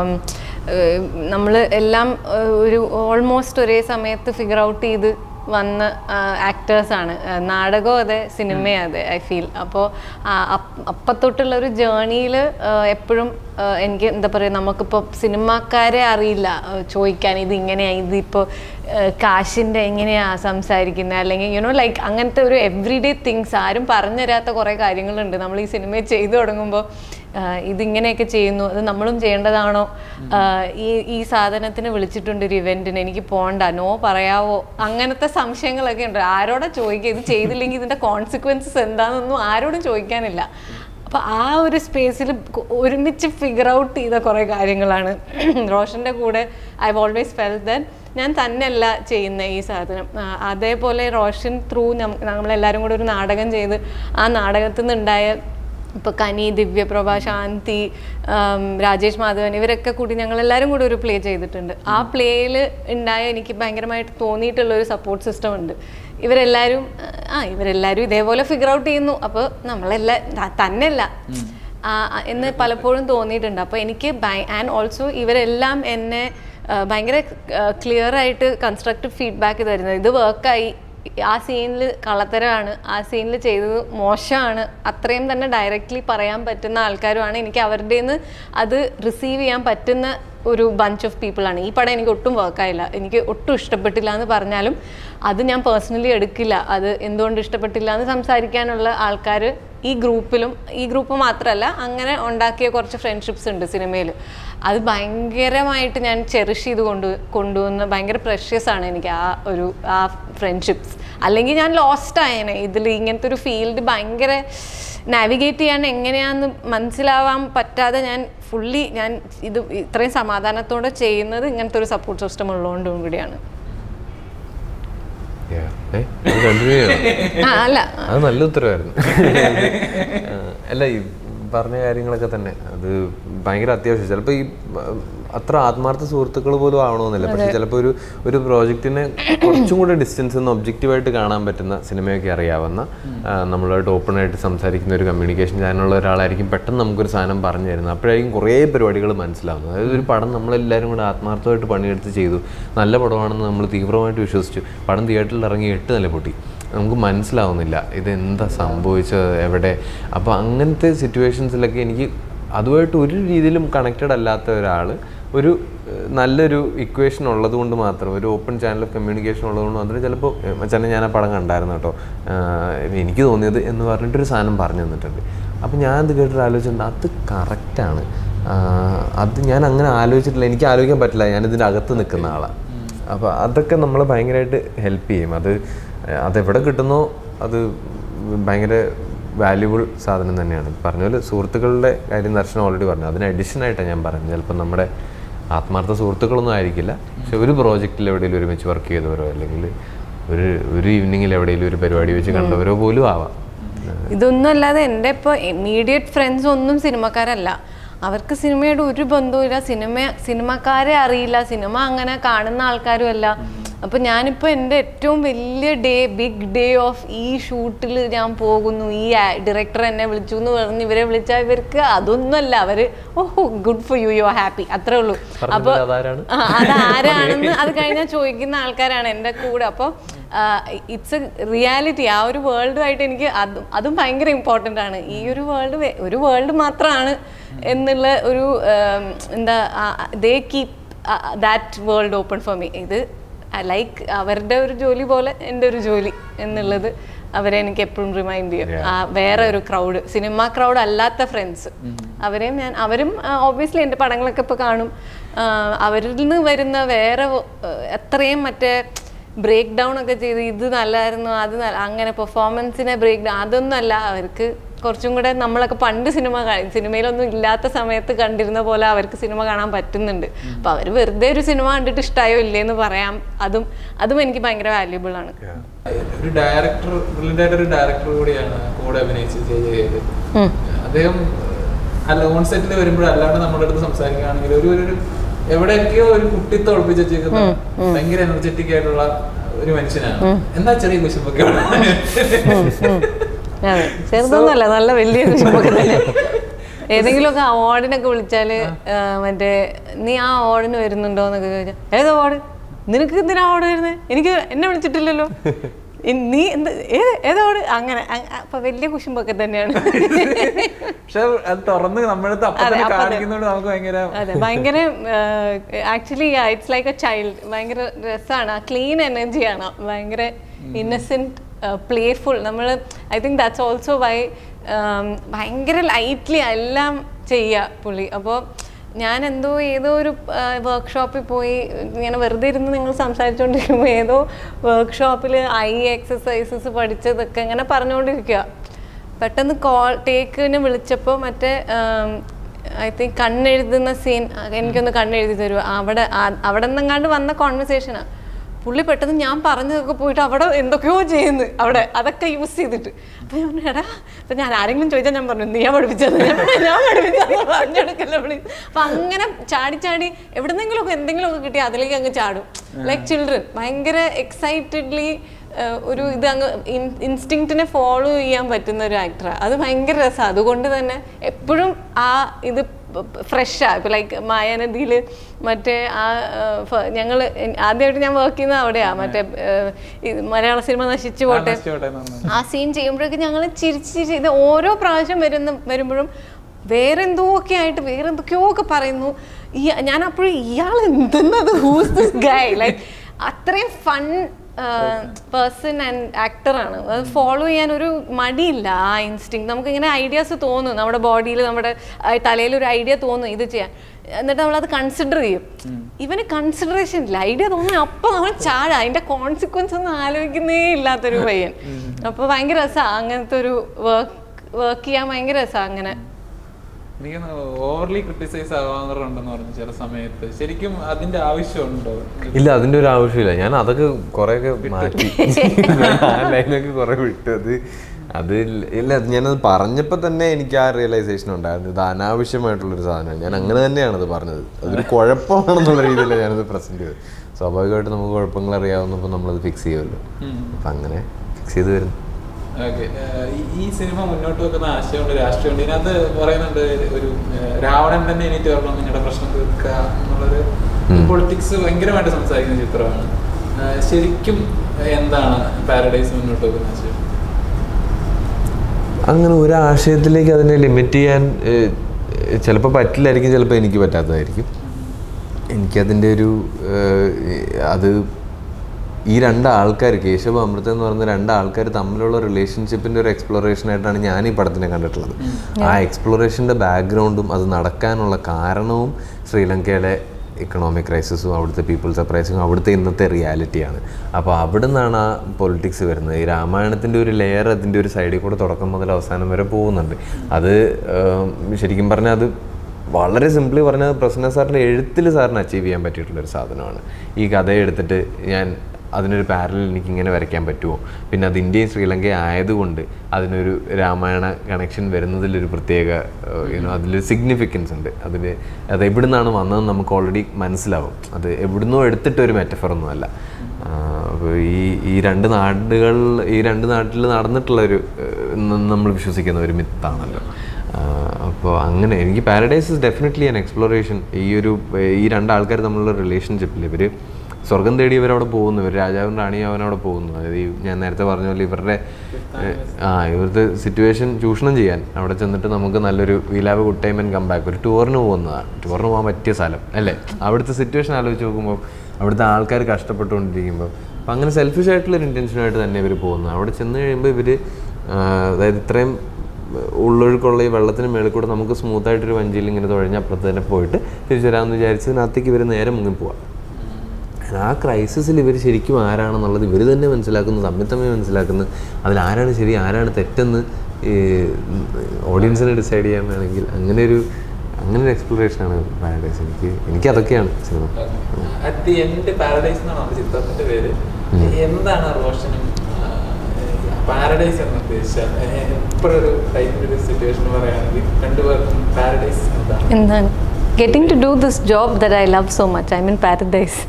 നമ്മൾ എല്ലാം ആ, ഒരു ഓൾമോസ്റ്റ് ഒരേ സമയത്ത് ഫിഗർ ഔട്ട് ചെയ്ത് വന്ന ആക്ടേഴ്സാണ് നാടകവും അതെ സിനിമയും അതെ ഐ ഫീൽ അപ്പോൾ അപ്പത്തൊട്ടുള്ള ഒരു ജേണിയിൽ എപ്പോഴും എനിക്ക് എന്താ പറയുക നമുക്കിപ്പോൾ സിനിമാക്കാരെ അറിയില്ല ആ, ചോദിക്കാൻ ഇത് ഇങ്ങനെയാണ് ഇതിപ്പോൾ കാശിൻ്റെ എങ്ങനെയാണ് സംസാരിക്കുന്നത് അല്ലെങ്കിൽ യുനോ ലൈക്ക് അങ്ങനത്തെ ഒരു എവ്രി ഡേ തിങ്സ് ആരും പറഞ്ഞു തരാത്ത കുറേ കാര്യങ്ങളുണ്ട് നമ്മൾ ഈ സിനിമ ചെയ്തു തുടങ്ങുമ്പോൾ ആഹ് ഇതിങ്ങനെയൊക്കെ ചെയ്യുന്നു അത് നമ്മളും ചെയ്യേണ്ടതാണോ ആഹ് ഈ ഈ സാധനത്തിന് വിളിച്ചിട്ടുണ്ട് ഒരു ഇവന്റിന് എനിക്ക് പോണ്ട നോ പറയാവോ അങ്ങനത്തെ സംശയങ്ങളൊക്കെ ഉണ്ട് ആരോടാ ചോദിക്കുക ഇത് ചെയ്തില്ലെങ്കിൽ ഇതിന്റെ കോൺസിക്വൻസസ് എന്താണെന്നൊന്നും ആരോടും ചോദിക്കാനില്ല അപ്പൊ ആ ഒരു സ്പേസിൽ ഒരുമിച്ച് ഫിഗർ ഔട്ട് ചെയ്ത കുറേ കാര്യങ്ങളാണ് റോഷന്റെ കൂടെ ഐ ഓൾവേസ് ഫെൽ ദൻ ഞാൻ തന്നെയല്ല ചെയ്യുന്ന ഈ സാധനം ആ, അതേപോലെ റോഷൻ ത്രൂ നമ്മളെല്ലാവരും കൂടെ ഒരു നാടകം ചെയ്ത് ആ നാടകത്തിൽ നിന്നുണ്ടായ ഇപ്പോൾ കനി ദിവ്യപ്രഭ ശാന്തി ആം, രാജേഷ് മാധവൻ ഇവരൊക്കെ കൂടി ഞങ്ങൾ എല്ലാവരും കൂടി ഒരു പ്ലേ ചെയ്തിട്ടുണ്ട് ആ പ്ലേയിൽ ഉണ്ടായ എനിക്ക് ഭയങ്കരമായിട്ട് തോന്നിയിട്ടുള്ള ഒരു സപ്പോർട്ട് സിസ്റ്റം ഉണ്ട് ഇവരെല്ലാവരും ആ ഇവരെല്ലാവരും ഇതേപോലെ ഫിഗർ ഔട്ട് ചെയ്യുന്നു അപ്പോൾ നമ്മളെല്ലാം ത- തന്നെയല്ല ആ, ആ, എന്ന് പലപ്പോഴും തോന്നിയിട്ടുണ്ട് അപ്പോൾ എനിക്ക് ആൻഡ് ഓൾസോ ഇവരെല്ലാം എന്നെ ആ, ഭയങ്കര ക്ലിയർ ആയിട്ട് കൺസ്ട്രക്റ്റീവ് ഫീഡ്ബാക്ക് തരുന്നത് ഇത് വർക്കായി ആ സീനിൽ കള്ളത്തരമാണ് ആ സീനിൽ ചെയ്തത് മോശമാണ് അത്രയും തന്നെ ഡയറക്റ്റ്ലി പറയാൻ പറ്റുന്ന ആൾക്കാരുമാണ് എനിക്ക് അവരുടെ നിന്ന് അത് റിസീവ് ചെയ്യാൻ പറ്റുന്ന ഒരു ബഞ്ച് ഓഫ് പീപ്പിളാണ് ഈ പടം എനിക്ക് ഒട്ടും വർക്കായില്ല എനിക്ക് ഒട്ടും ഇഷ്ടപ്പെട്ടില്ല എന്ന് പറഞ്ഞാലും അത് ഞാൻ പേഴ്സണലി എടുക്കില്ല അത് എന്തുകൊണ്ട് ഇഷ്ടപ്പെട്ടില്ല എന്ന് സംസാരിക്കാനുള്ള ആൾക്കാർ ഈ ഗ്രൂപ്പിലും ഈ ഗ്രൂപ്പ് മാത്രമല്ല അങ്ങനെ ഉണ്ടാക്കിയ കുറച്ച് ഫ്രണ്ട്ഷിപ്സ് ഉണ്ട് സിനിമയിൽ അത് ഭയങ്കരമായിട്ട് ഞാൻ ചെറിഷ് ചെയ്ത് കൊണ്ട് കൊണ്ടുവന്ന ഭയങ്കര പ്രഷ്യസ് ആണ് എനിക്ക് ആ ഒരു ആ ഫ്രണ്ട്ഷിപ്സ് അല്ലെങ്കിൽ ഞാൻ ലോസ്റ്റ് ആയേനെ ഇതിൽ ഇങ്ങനത്തെ ഒരു ഫീൽഡ് ഭയങ്കര നാവിഗേറ്റ് ചെയ്യാൻ എങ്ങനെയാന്ന് മനസ്സിലാവാൻ പറ്റാതെ ഞാൻ ഫുള്ളി ഞാൻ ഇത് ഇത്രയും സമാധാനത്തോടെ ചെയ്യുന്നത് ഇങ്ങനത്തെ ഒരു സപ്പോർട്ട് സിസ്റ്റം ഉള്ളതുകൊണ്ടും കൂടിയാണ് Yeah. ഏ, അത് continue ചെയ്യണോ? ആ അല്ല അത് നല്ല ഉത്തരവായിരുന്നു ആ, അല്ല ഈ പറഞ്ഞ കാര്യങ്ങളൊക്കെ തന്നെ അത് ഭയങ്കര അത്യാവശ്യം ചിലപ്പോൾ ഈ അത്ര ആത്മാർത്ഥ സുഹൃത്തുക്കൾ പോലും ആവണമെന്നില്ല പക്ഷെ ചിലപ്പോൾ ഒരു ഒരു പ്രോജക്റ്റിനെ കുറച്ചും കൂടെ ഡിസ്റ്റൻസ് നിന്ന് ഒബ്ജക്റ്റീവായിട്ട് കാണാൻ പറ്റുന്ന സിനിമയൊക്കെ അറിയാവുന്ന ആ, നമ്മളായിട്ട് ഓപ്പൺ ആയിട്ട് സംസാരിക്കുന്ന ഒരു കമ്മ്യൂണിക്കേഷൻ ചാനലുള്ള ഒരാളായിരിക്കും പെട്ടെന്ന് നമുക്കൊരു സാധനം പറഞ്ഞു തരുന്നത് അപ്പോഴായിരിക്കും കുറേ പരിപാടികൾ മനസ്സിലാവുന്നത് അതായത് ഒരു പടം നമ്മളെല്ലാവരും കൂടെ ആത്മാർത്ഥമായിട്ട് പണിയെടുത്ത് ചെയ്തു നല്ല പടമാണെന്ന് നമ്മൾ തീവ്രമായിട്ട് വിശ്വസിച്ചു പടം തിയേറ്ററിൽ ഇറങ്ങി എട്ട് നില പൊട്ടി നമുക്ക് മനസ്സിലാവുന്നില്ല ഇത് എന്താ സംഭവിച്ചത് എവിടെ അപ്പോൾ അങ്ങനത്തെ സിറ്റുവേഷൻസിലൊക്കെ എനിക്ക് അതുമായിട്ട് ഒരു രീതിയിലും കണക്റ്റഡ് അല്ലാത്ത ഒരാൾ ഒരു ഏഹ്, നല്ലൊരു ഇക്വേഷൻ ഉള്ളത് കൊണ്ട് മാത്രം ഒരു ഓപ്പൺ ചാനൽ ഓഫ് കമ്മ്യൂണിക്കേഷൻ ഉള്ളത് കൊണ്ട് മാത്രം ചിലപ്പോൾ മച്ചാനെ ഞാൻ ആ പടം കണ്ടായിരുന്നു കേട്ടോ ആഹ്, എനിക്ക് തോന്നിയത് എന്ന് പറഞ്ഞിട്ടൊരു സാധനം പറഞ്ഞു തന്നിട്ടുണ്ട് അപ്പോൾ ഞാൻ അത് കേട്ടിട്ട് ആലോചിച്ചിട്ടുണ്ട് അത് കറക്റ്റാണ് അത് ഞാൻ അങ്ങനെ ആലോചിച്ചിട്ടില്ല എനിക്ക് ആലോചിക്കാൻ പറ്റില്ല ഞാനിതിൻ്റെ അകത്ത് നിൽക്കുന്ന ആളാണ് അപ്പോൾ അതൊക്കെ നമ്മളെ ഭയങ്കരമായിട്ട് ഹെൽപ്പ് ചെയ്യും അത് ഏഹ്, അതെവിടെ കിട്ടുന്നോ അത് ഭയങ്കര വാല്യുബിൾ സാധനം തന്നെയാണ് പറഞ്ഞ പോലെ സുഹൃത്തുക്കളുടെ കാര്യം ദർശനം ഓൾറെഡി പറഞ്ഞു അതിന് addition ആയിട്ടാണ് ഞാൻ പറഞ്ഞത് ചിലപ്പോൾ നമ്മുടെ ആത്മാർത്ഥ സുഹൃത്തുക്കളൊന്നും ആയിരിക്കില്ല പക്ഷെ ഒരു പ്രോജക്റ്റിൽ എവിടെയെങ്കിലും ഒരുമിച്ച് വർക്ക് ചെയ്തവരോ അല്ലെങ്കിൽ ഒരു ഒരു ഈവനിങ്ങിൽ എവിടെയെങ്കിലും ഒരു പരിപാടി വെച്ച് കണ്ടവരോ പോലും ആവാം ഇതൊന്നും അല്ലാതെ എൻ്റെ ഇപ്പോൾ ഇമ്മീഡിയറ്റ് ഫ്രണ്ട്സ് ഒന്നും സിനിമക്കാരല്ല അവർക്ക് സിനിമയോട് ഒരു ബന്ധവുമില്ല സിനിമ സിനിമക്കാരെ അറിയില്ല സിനിമ അങ്ങനെ കാണുന്ന ആൾക്കാരും അല്ല അപ്പൊ ഞാനിപ്പോ എൻ്റെ ഏറ്റവും വലിയ ഡേ ബിഗ് ഡേ ഓഫ് ഈ ഷൂട്ടിൽ ഞാൻ പോകുന്നു ഈ ഡയറക്ടർ എന്നെ വിളിച്ചു എന്ന് പറഞ്ഞ് ഇവരെ വിളിച്ചാൽ ഇവർക്ക് അതൊന്നുമല്ല അവര് ഓഹോ good for you you are happy അത്രേ ഉള്ളൂ അപ്പൊ പറഞ്ഞത് അതാരാണ് ആ, അതാരാണെന്ന് അത് കഴിഞ്ഞാൽ ചോദിക്കുന്ന ആൾക്കാരാണ് എൻ്റെ കൂടെ അപ്പോൾ ഇറ്റ്സ് എ റിയാലിറ്റി ആ ഒരു വേൾഡുമായിട്ട് എനിക്ക് അതും അതും ഭയങ്കര ഇമ്പോർട്ടൻ്റ് ആണ് ഈ ഒരു വേൾഡ് ഒരു വേൾഡ് മാത്രമാണ് എന്നുള്ള ഒരു ഉം, എന്താ they keep that world open for me ഇത് ലൈക്ക് അവരുടെ ഒരു ജോലി പോലെ എൻ്റെ ഒരു ജോലി എന്നുള്ളത് അവരെ എനിക്ക് എപ്പോഴും റിമൈൻഡ് ചെയ്യും ആ വേറെ ഒരു ക്രൗഡ് സിനിമ ക്രൗഡ് അല്ലാത്ത ഫ്രണ്ട്സ് അവരെയും ഞാൻ അവരും ഓബിയസ്ലി എൻ്റെ പടങ്ങളൊക്കെ ഇപ്പോൾ കാണും ആ, അവരിൽ നിന്ന് വരുന്ന വേറെ ആ, എത്രയും മറ്റേ ബ്രേക്ക് ഡൗൺ ഒക്കെ ചെയ്ത് ഇത് നല്ലതായിരുന്നു അത് നല്ല അങ്ങനെ പെർഫോമൻസിനെ ബ്രേക്ക് ഡൗൺ അതൊന്നുമല്ല അവർക്ക് കുറച്ചും കൂടെ നമ്മളൊക്കെ പണ്ട് സിനിമ കാണി സിനിമയിലൊന്നും ഇല്ലാത്ത സമയത്ത് കണ്ടിരുന്ന പോലെ അവർക്ക് സിനിമ കാണാൻ പറ്റുന്നുണ്ട് അപ്പൊ അവർ വെറുതെ ഒരു സിനിമ കണ്ടിട്ട് ഇഷ്ടമായോ ഇല്ലേന്ന് പറയാം അതും അതും എനിക്ക് ഭയങ്കര വാല്യുബിൾ ആണ് ഒരു ഡയറക്ടർ ബ്രില്യൻ്റ് ആയിട്ട് ഒരു ഡയറക്ടർ കൂടിയാണ് കൂടെ അഭിനയിച്ച് ജെ ജെ ചെയ്ത് അദ്ദേഹം അല്ല ഓൺ സെറ്റിൽ വരുമ്പോൾ അല്ലാണ്ട് നമ്മുടെ അടുത്ത് സംസാരിക്കുകയാണെങ്കിൽ ഒരു ഒരു എവിടെയൊക്കെയോ ഒരു കുട്ടിത്തെ ഒളിപ്പിച്ച് വെച്ചേക്കുന്ന ഭയങ്കര എനർജറ്റിക് ആയിട്ടുള്ള ഒരു മനുഷ്യനാണ് എന്താ ചെറിയ കുശുമ്പൊക്കെ അതെ ചെറുതൊന്നുമല്ല നല്ല വലിയ വിഷമമൊക്കെ തന്നെ ഏതെങ്കിലുമൊക്കെ അവാർഡിനൊക്കെ വിളിച്ചാല് ആ, മറ്റേ നീ ആ അവാർഡിന് വരുന്നുണ്ടോ എന്നൊക്കെ ചോദിച്ചാൽ ഏത് അവാർഡ് നിനക്ക് എന്തിനാ അവാർഡ് വരുന്നത് എനിക്ക് എന്നെ വിളിച്ചിട്ടില്ലല്ലോ ഇ- നീ എന്ത് ഏത് ഏത് അവാർഡ് അങ്ങനെ അ- അപ്പൊ വലിയ കുശുമ്പൊക്കെ തന്നെയാണ് പക്ഷെ അത് തുറന്ന് നമ്മളടുത്ത് അപ്പൊ അതെ, തന്നെ അപ്പൊ തന്നെ. കാണിക്കുന്നതുകൊണ്ട് നമുക്ക് ഭയങ്കര അതെ ഭയങ്കര actually it's like a child ഭയങ്കര രസമാണ് ആ ക്ലീൻ എനർജിയാണ് ഭയങ്കര ഇന്നസെന്റ് പ്ലേഫുൾ നമ്മൾ I think that's also why ഭയങ്കര ലൈറ്റ്ലി എല്ലാം ചെയ്യുക പുള്ളി അപ്പോൾ ഞാൻ എന്തോ ഏതോ ഒരു വർക്ക്ഷോപ്പിൽ പോയി ഇങ്ങനെ വെറുതെ ഇരുന്ന് നിങ്ങൾ സംസാരിച്ചുകൊണ്ടിരിക്കുമ്പോൾ ഏതോ വർക്ക്ഷോപ്പിൽ ഐ എക്സസൈസസ് പഠിച്ചതൊക്കെ ഇങ്ങനെ പറഞ്ഞുകൊണ്ടിരിക്കുക പെട്ടെന്ന് കോൾ ടേക്കിന് വിളിച്ചപ്പോൾ മറ്റേ ഐ തിങ്ക് കണ്ണെഴുതുന്ന സീൻ എനിക്കൊന്ന് കണ്ണെഴുതി തരുമോ അവിടെ ആ- അവിടെ നിന്നെങ്ങാണ്ട് വന്ന കോൺവെർസേഷനാണ് പുള്ളി പെട്ടെന്ന് ഞാൻ പറഞ്ഞതൊക്കെ പോയിട്ട് അവിടെ എന്തൊക്കെയോ ചെയ്യുന്നു അവിടെ അതൊക്കെ യൂസ് ചെയ്തിട്ട് അപ്പൊ ഞാൻ പറഞ്ഞു, എടാ അപ്പൊ ഞാൻ ആരെങ്കിലും ചോദിച്ചാൽ ഞാൻ പറഞ്ഞു നീയാ പഠിപ്പിച്ചത് ഞാൻ പഠിപ്പിച്ചത് പറഞ്ഞെടുക്കല്ലോ വിളി അപ്പൊ അങ്ങനെ ചാടി ചാടി എവിടെന്നെങ്കിലും എന്തെങ്കിലുമൊക്കെ കിട്ടി അതിലേക്ക് അങ്ങ് ചാടും ലൈക്ക് ചിൽഡ്രൻ ഭയങ്കര എക്സൈറ്റഡ്ലി ഒരു ഇത് അങ്ങ് ഇൻസ്റ്റിങ്ക്റ്റിനെ ഫോളോ ചെയ്യാൻ പറ്റുന്ന ഒരു ആക്ടറാണ് അത് ഭയങ്കര രസമാണ് അതുകൊണ്ട് തന്നെ എപ്പോഴും ആ ഇത് ഫ്രഷാണ് ഇപ്പം ലൈക്ക് മായാനദിയിൽ മറ്റേ ആ ഞങ്ങൾ ആദ്യമായിട്ട് ഞാൻ വർക്ക് ചെയ്യുന്നത് അവിടെയാണ് മറ്റേ ഏഹ്, ഇത് മലയാള സിനിമ നശിച്ചു പോട്ടെ ആ സീൻ ചെയ്യുമ്പോഴേക്കും ഞങ്ങൾ ചിരിച്ച് ചിരിച്ച് ഇത് ഓരോ പ്രാവശ്യം വരുന്ന വരുമ്പോഴും വേറെ എന്തോ ഒക്കെ ആയിട്ട് വേറെ എന്തൊക്കെയോ ഒക്കെ പറയുന്നു ഈ ഞാൻ അപ്പോഴും ഇയാൾ എന്തെന്നത് ഹൂസ് ദിസ് ഗൈ ലൈക്ക് അത്രയും ഫൺ പേഴ്സൺ ആൻഡ് ആക്ടറാണ് അത് ഫോളോ ചെയ്യാൻ ഒരു മടിയില്ല ആ ഇൻസ്റ്റിങ് നമുക്ക് ഇങ്ങനെ ഐഡിയാസ് തോന്നും നമ്മുടെ ബോഡിയിൽ നമ്മുടെ തലയിൽ ഒരു ഐഡിയ തോന്നും ഇത് ചെയ്യാൻ എന്നിട്ട് നമ്മളത് കൺസിഡർ ചെയ്യും ഇവന് കൺസിഡറേഷൻ ഇല്ല ഐഡിയ തോന്നുന്നു അപ്പൊ നമ്മൾ ചാട അതിന്റെ കോൺസിക്വൻസ് ഒന്നും ആലോചിക്കുന്നേ ഇല്ലാത്തൊരു പയ്യൻ അപ്പൊ ഭയങ്കര രസമാണ് അങ്ങനത്തെ ഒരു വർക്ക് വർക്ക് ചെയ്യാൻ ഭയങ്കര രസമാണ് അങ്ങനെ എനിക്ക് ഓവർലി ക്രിട്ടിസൈസ് ആവാറുണ്ടെന്ന് പറഞ്ഞു ചില സമയത്ത് ശരിക്കും അതിന്റെ ആവശ്യമുണ്ടോ ഇല്ല അതിന്റെ ഒരു ആവശ്യമില്ല ഞാൻ അതൊക്കെ കുറെയൊക്കെ മാറ്റി ഞാൻ ആ ലൈനൊക്കെ കുറെ വിട്ടു അത് അത് ഇല്ല- ഇല്ല അത് ഞാനത് പറഞ്ഞപ്പോൾ തന്നെ എനിക്ക് ആ റിയലൈസേഷൻ ഉണ്ടായിരുന്നു ഇത് അനാവശ്യമായിട്ടുള്ളൊരു സാധനമാണ് ഞാൻ അങ്ങനെ തന്നെയാണ് അത് പറഞ്ഞത് അതൊരു കുഴപ്പമാണെന്നുള്ള രീതിയിലാണ് ഞാനത് പ്രസന്റ് ചെയ്തത് സ്വാഭാവികമായിട്ട് നമുക്ക് കുഴപ്പങ്ങൾ അറിയാവുന്നപ്പോൾ നമ്മളത് ഫിക്സ് ചെയ്യുമല്ലോ അപ്പം അങ്ങനെ ഫിക്സ് ചെയ്ത് വരുന്നു ഓക്കെ ഈ സിനിമ മുന്നോട്ട് വെക്കുന്ന ആശയമുണ്ട് രാഷ്ട്രീയമുണ്ട് ഇതിനകത്ത് പറയുന്നുണ്ട് ഒരു ഏഹ്, രാവണൻ തന്നെ എനിക്ക് വരണം നിങ്ങളുടെ പ്രശ്നം തീർക്കുക എന്നുള്ളൊരു പൊളിറ്റിക്സ് ഭയങ്കരമായിട്ട് സംസാരിക്കുന്ന ചിത്രമാണ് ഏഹ്, ശരിക്കും എന്താണ് പാരഡൈസ് മുന്നോട്ട് വെക്കുന്ന ആശയം അങ്ങനെ ഒരു ആശയത്തിലേക്ക് അതിനെ ലിമിറ്റ് ചെയ്യാൻ ചിലപ്പോൾ പറ്റില്ലായിരിക്കും ചിലപ്പോൾ എനിക്ക് പറ്റാത്തതായിരിക്കും എനിക്കതിൻ്റെ ഒരു ഏഹ്, അത് ഈ രണ്ട് ആൾക്കാർ കേശവ അമൃത എന്ന് പറയുന്ന രണ്ട് ആൾക്കാർ തമ്മിലുള്ള റിലേഷൻഷിപ്പിൻ്റെ ഒരു എക്സ്പ്ലോറേഷൻ ആയിട്ടാണ് ഞാൻ ഈ പടത്തിനെ കണ്ടിട്ടുള്ളത് ആ എക്സ്പ്ലോറേഷൻ്റെ ബാക്ക്ഗ്രൗണ്ടും അത് നടക്കാനുള്ള കാരണവും ശ്രീലങ്കയുടെ ഇക്കണോമിക് ക്രൈസിസും അവിടുത്തെ പീപ്പിൾസ് അപ്രൈസിങ്ങും അവിടുത്തെ ഇന്നത്തെ റിയാലിറ്റിയാണ് അപ്പോൾ അവിടെ നിന്നാണ് ആ പൊളിറ്റിക്സ് വരുന്നത് ഈ രാമായണത്തിൻ്റെ ഒരു ലെയർ അതിൻ്റെ ഒരു സൈഡിൽ കൂടെ തുടക്കം മുതൽ അവസാനം വരെ പോകുന്നുണ്ട് അത് ഏം, ശരിക്കും പറഞ്ഞാൽ അത് വളരെ സിംപ്ലി പറഞ്ഞാൽ പ്രസന്ന സാറിൻ്റെ എഴുത്തിൽ സാറിന് അച്ചീവ് ചെയ്യാൻ പറ്റിയിട്ടുള്ളൊരു സാധനമാണ് ഈ കഥ എടുത്തിട്ട് ഞാൻ അതിനൊരു പാരലൽ എനിക്ക് ഇങ്ങനെ വരയ്ക്കാൻ പറ്റുമോ പിന്നെ അത് ഇന്ത്യയും ശ്രീലങ്കയും ആയതുകൊണ്ട് അതിനൊരു രാമായണ കണക്ഷൻ വരുന്നതിലൊരു പ്രത്യേക യുനോ അതിലൊരു സിഗ്നിഫിക്കൻസ് ഉണ്ട് അതിൽ അത് എവിടെ നിന്നാണ് വന്നതെന്ന് നമുക്ക് ഓൾറെഡി മനസ്സിലാവും അത് എവിടുന്നോ എടുത്തിട്ടൊരു മെറ്റഫറൊന്നും അല്ല അപ്പോൾ ഈ ഈ രണ്ട് നാടുകൾ ഈ രണ്ട് നാട്ടിൽ നടന്നിട്ടുള്ള ഒരു നമ്മൾ വിശ്വസിക്കുന്ന ഒരു മിത്താണല്ലോ അപ്പോൾ അങ്ങനെ എനിക്ക് Paradise is definitely an exploration ഈ ഒരു ഈ രണ്ട് ആൾക്കാർ തമ്മിലുള്ള റിലേഷൻഷിപ്പിൽ ഇവർ സ്വർഗം തേടി ഇവരവിടെ പോകുന്നു ഇവർ രാജാവും റാണിയും അവനവിടെ പോകുന്നു അതായത് ഈ ഞാൻ നേരത്തെ പറഞ്ഞ പോലെ ഇവരുടെ ഏഹ്, ആ ഇവരുടെ സിറ്റുവേഷൻ ചൂഷണം ചെയ്യാൻ അവിടെ ചെന്നിട്ട് നമുക്ക് നല്ലൊരു we'll have good time and come back ഒരു ടൂറിന് പോകുന്നതാണ് ടൂറിന് പോകാൻ പറ്റിയ സ്ഥലം അല്ലേ അവിടുത്തെ സിറ്റുവേഷൻ ആലോചിച്ച് നോക്കുമ്പോൾ അവിടുത്തെ ആൾക്കാർ കഷ്ടപ്പെട്ടുകൊണ്ടിരിക്കുമ്പോൾ അപ്പം അങ്ങനെ സെൽഫിഷ് ആയിട്ടുള്ളൊരു ഇൻറ്റൻഷനായിട്ട് തന്നെ ഇവർ പോകുന്നത് അവിടെ ചെന്ന് കഴിയുമ്പോൾ ഇവർ അതായത് ഇത്രയും ഉള്ളൊഴുക്കുള്ള ഈ വെള്ളത്തിന് മേളിൽ കൂടെ നമുക്ക് സ്മൂത്തായിട്ടൊരു വഞ്ചിയിൽ ഇങ്ങനെ തുഴഞ്ഞ് അപ്പുറത്ത് തന്നെ പോയിട്ട് തിരിച്ചു വരാമെന്ന് വിചാരിച്ചതിനകത്തേക്ക് ഇവർ നേരെ മുങ്ങി പോവാം ആ ക്രൈസിസിൽ ഇവർ ശരിക്കും ആരാണെന്നുള്ളത് ഇവർ തന്നെ മനസ്സിലാക്കുന്നു തമ്മിൽ തമ്മിൽ മനസ്സിലാക്കുന്നു അതിൽ ആരാണ് ശരി ആരാണ് തെറ്റെന്ന് ഈ ഓഡിയൻസിനെ ഡിസൈഡ് ചെയ്യാൻ വേണമെങ്കിൽ അങ്ങനെ ഒരു അങ്ങനെ ഒരു എക്സ്പ്ലോറേഷനാണ് പാരഡൈസ് എനിക്ക് എനിക്ക് അതൊക്കെയാണ് cinema at the end Paradise എന്നാണ് നമ്മുടെ ചിത്രത്തിന്റെ പേര് എന്താണ് റോഷനും പാരഡൈസ് എന്ന് ഉദ്ദേശിച്ചാൽ എപ്പോഴൊരു ടൈപ്പിൽ ഒരു സിറ്റുവേഷൻ പറയുകയാണെങ്കിൽ രണ്ടുപേർക്കും പാരഡൈസ് എന്താണ് എന്താണ് getting to do this job that I love so much I mean Paradise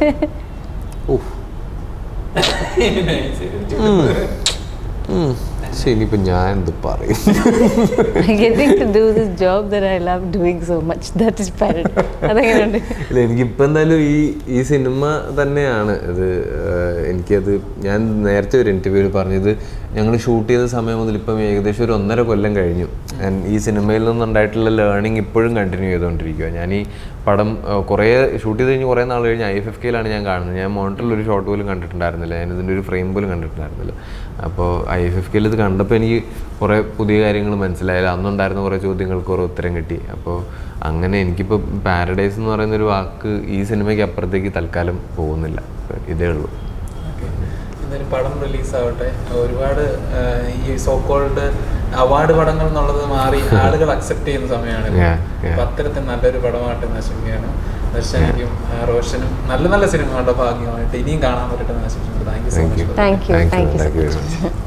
oh പക്ഷെ ഇനിയിപ്പോൾ ഞാൻ എന്ത് പറയും getting to do this job that I love doing so much that is Paradise അതെങ്ങനെയുണ്ട് ഇല്ല എനിക്കിപ്പോൾ എന്തായാലും ഈ ഈ സിനിമ തന്നെയാണ് ഇത് ഏഹ്, എനിക്കത് ഞാൻ നേരത്തെ ഒരു ഇൻ്റർവ്യൂവിൽ പറഞ്ഞത് ഞങ്ങൾ ഷൂട്ട് ചെയ്ത സമയം മുതൽ ഇപ്പം ഏകദേശം ഒരു ഒന്നര കൊല്ലം കഴിഞ്ഞു And ഈ സിനിമയിൽ നിന്നുണ്ടായിട്ടുള്ള ലേണിംഗ് ഇപ്പോഴും കണ്ടിന്യൂ ചെയ്തുകൊണ്ടിരിക്കുക ഞാൻ ഈ പടം ഏഹ്, കുറേ ഷൂട്ട് ചെയ്ത് കഴിഞ്ഞ് കുറേ നാൾ കഴിഞ്ഞ് ഐ എഫ് എഫ് കെയിലാണ് ഞാൻ കാണുന്നത് ഞാൻ മോണിറ്ററിൽ ഒരു ഷോട്ട് പോലും കണ്ടിട്ടുണ്ടായിരുന്നില്ല ഞാൻ ഇതിൻ്റെ ഒരു ഫ്രെയിം പോലും കണ്ടിട്ടുണ്ടായിരുന്നില്ല അപ്പോൾ ഐ എഫ് എഫ് കെയിൽ ഇത് കണ്ടപ്പോൾ എനിക്ക് കുറേ പുതിയ കാര്യങ്ങൾ മനസ്സിലായില്ല അന്നുണ്ടായിരുന്ന കുറേ ചോദ്യങ്ങൾക്ക് കുറേ ഉത്തരം കിട്ടി അപ്പോൾ അങ്ങനെ എനിക്കിപ്പോൾ പാരഡൈസ് എന്ന് പറയുന്ന ഒരു വാക്ക് ഈ സിനിമയ്ക്ക് അപ്പുറത്തേക്ക് തൽക്കാലം പോകുന്നില്ല ഇതേ ഉള്ളൂ എന്തായാലും പടം റിലീസാവട്ടെ ഒരുപാട് ആഹ്, ഈ സോക്കോൾഡ് അവാർഡ് പടങ്ങൾ എന്നുള്ളത് മാറി ആളുകൾ അക്സെപ്റ്റ് ചെയ്യുന്ന സമയമാണ് Yeah, yeah. അപ്പൊ അത്തരത്തിൽ നല്ലൊരു പടമായിട്ട് നശിക്കുകയാണ് ദർശനിക്കും ആ, റോഷനും നല്ല നല്ല സിനിമകളുടെ ഭാഗ്യമായിട്ട് ഇനിയും കാണാൻ പറ്റട്ടെ എന്ന് ആശംസിക്കുന്നു thank you so thank you much Thank you, thank you so thank you very much. Much